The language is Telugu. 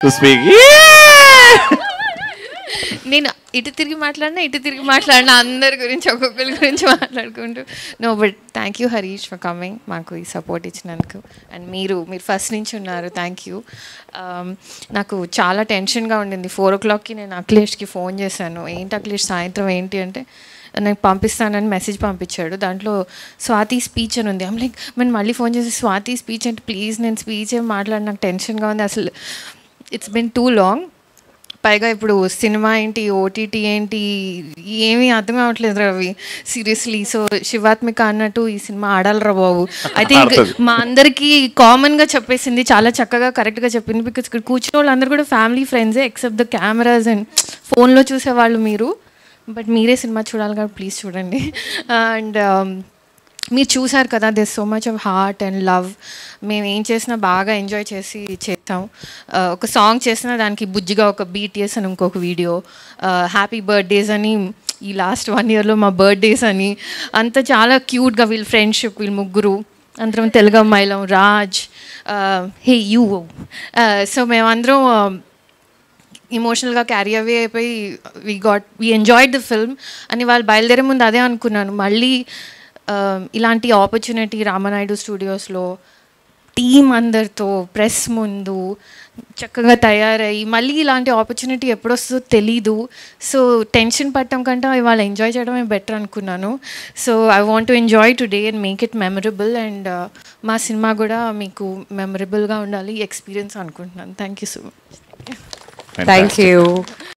టు స్పీక్ నేను ఇటు తిరిగి మాట్లాడినా ఇటు తిరిగి మాట్లాడినా అందరి గురించి ఒక్కొక్కరి గురించి మాట్లాడుకుంటూ no but thank you Harish for coming మాకు ఈ సపోర్ట్ ఇచ్చినందుకు అండ్ మీరు మీరు ఫస్ట్ నుంచి ఉన్నారు థ్యాంక్ యూ నాకు చాలా టెన్షన్గా ఉండింది ఫోర్ ఓ క్లాక్కి నేను అఖిలేష్కి ఫోన్ చేశాను ఏంటి అఖిలేష్ సాయంత్రం ఏంటి అంటే నాకు పంపిస్తానని మెసేజ్ పంపించాడు దాంట్లో స్వాతి స్పీచ్ అని ఉంది ఐమ్ లైక్ మనం మళ్ళీ ఫోన్ చేసి స్వాతి స్పీచ్ అంటే ప్లీజ్ నేను స్పీచ్ ఏం మాట్లాడి నాకు టెన్షన్గా ఉంది అసలు ఇట్స్ బిన్ టూ లాంగ్ పైగా ఇప్పుడు సినిమా ఏంటి ఓటీటీ ఏంటి ఏమీ అర్థం కావట్లేదు రవి సీరియస్లీ సో శివాత్మిక అన్నట్టు ఈ సినిమా ఆడాలరా బాబు ఐ థింక్ మా అందరికీ కామన్గా చెప్పేసింది చాలా చక్కగా కరెక్ట్గా చెప్పింది బికాస్ ఇక్కడ కూర్చున్న వాళ్ళందరూ కూడా ఫ్యామిలీ ఫ్రెండ్సే ఎక్సెప్ట్ ద కెమెరాస్ అండ్ ఫోన్లో చూసేవాళ్ళు మీరు బట్ మీరే సినిమా చూడాలి కాబట్టి ప్లీజ్ చూడండి అండ్ మీరు చూసారు కదా this so much of heart and love మేము ఏం చేసినా బాగా ఎంజాయ్ చేసి చేస్తాం ఆ, ఒక సాంగ్ చేసినా దానికి బుజ్జిగా ఒక బీటీఎస్ అని ఇంకొక వీడియో హ్యాపీ బర్త్డేస్ అని ఈ లాస్ట్ వన్ ఇయర్లో మా బర్త్డేస్ అని అంత చాలా క్యూట్గా వీళ్ళ ఫ్రెండ్షిప్ వీళ్ళు ముగ్గురు అందరం తెలుగు అమ్మాయిలం రాజ్ హే యూ సో మేమందరం ఆ, ఇమోషనల్గా క్యారీ అవే అయిపోయి we got we enjoyed the film అని వాళ్ళు బయలుదేరే ముందు అదే అనుకున్నాను మళ్ళీ ఆ, ఇలాంటి ఆపర్చునిటీ రామనాయుడు స్టూడియోస్లో టీం అందరితో ప్రెస్ ముందు చక్కగా తయారయ్యి మళ్ళీ ఇలాంటి ఆపర్చునిటీ ఎప్పుడొస్తుందో తెలీదు సో టెన్షన్ పట్టడం కంటే ఇవాళ ఎంజాయ్ చేయడమే బెటర్ అనుకున్నాను so I want to enjoy today and make it memorable and మా సినిమా కూడా మీకు మెమరబుల్గా ఉండాలి ఎక్స్పీరియన్స్ అనుకుంటున్నాను thank you so much thank you